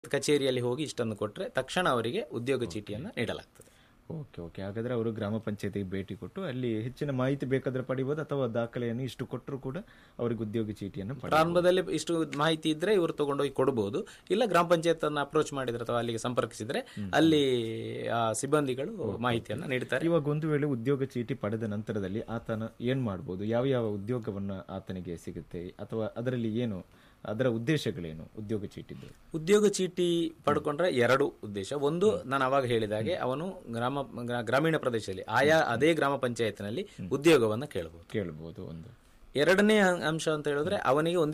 ಕಚೇರಿಯಲ್ಲಿ ಹೋಗಿ ಇಷ್ಟನ್ನು ಕೊಟ್ಟರೆ ತಕ್ಷಣ ಅವರಿಗೆ ಉದ್ಯೋಗ ಚೀಟಿಯನ್ನು ನೀಡಲಾಗ್ತದೆ ಓಕೆ ಓಕೆ ಹಾಗಾದ್ರೆ ಅವರು ಗ್ರಾಮ ಪಂಚಾಯತಿಗೆ ಭೇಟಿ ಕೊಟ್ಟು ಅಲ್ಲಿ ಹೆಚ್ಚಿನ ಮಾಹಿತಿ ಬೇಕಾದ್ರೆ ಪಡಿಬೋದು ಅಥವಾ ದಾಖಲೆಯನ್ನು ಇಷ್ಟು ಕೊಟ್ಟರು ಕೂಡ ಅವರಿಗೆ ಉದ್ಯೋಗ ಚೀಟಿಯನ್ನು ಪಡಿ ಪ್ರಾರಂಭದಲ್ಲಿ ಇಷ್ಟು ಮಾಹಿತಿ ಇದ್ರೆ ಇವರು ತಗೊಂಡೋಗಿ ಕೊಡಬಹುದು ಇಲ್ಲ ಗ್ರಾಮ ಪಂಚಾಯತ್ ಅನ್ನು ಅಪ್ರೋಚ್ ಮಾಡಿದ್ರೆ ಅಥವಾ ಅಲ್ಲಿಗೆ ಸಂಪರ್ಕಿಸಿದ್ರೆ ಅಲ್ಲಿ ಆ ಸಿಬ್ಬಂದಿಗಳು ಮಾಹಿತಿಯನ್ನ ನೀಡ್ತಾರೆ ಇವಾಗ ಒಂದು ವೇಳೆ ಉದ್ಯೋಗ ಚೀಟಿ ಪಡೆದ ನಂತರದಲ್ಲಿ ಆತನ ಏನ್ ಮಾಡ್ಬೋದು ಯಾವ ಯಾವ ಉದ್ಯೋಗವನ್ನ ಆತನಿಗೆ ಸಿಗುತ್ತೆ ಅಥವಾ ಅದರಲ್ಲಿ ಏನು ಅದರ ಉದ್ದೇಶಗಳೇನು ಉದ್ಯೋಗ ಚೀಟಿದ್ದು ಉದ್ಯೋಗ ಚೀಟಿ ಪಡ್ಕೊಂಡ್ರೆ ಎರಡು ಉದ್ದೇಶ ಒಂದು ನಾನು ಅವಾಗ ಹೇಳಿದ ಹಾಗೆ ಅವನು ಗ್ರಾಮ ಗ್ರಾ- ಗ್ರಾಮೀಣ ಪ್ರದೇಶದಲ್ಲಿ ಆಯಾ ಅದೇ ಗ್ರಾಮ ಪಂಚಾಯತ್ನಲ್ಲಿ ಉದ್ಯೋಗವನ್ನ ಕೇಳಬಹುದು ಕೇಳ್ಬೋದು ಒಂದು ಎರಡನೇ ಅಂಶ ಅಂತ ಹೇಳಿದ್ರೆ ಅವನಿಗೆ ಒಂದು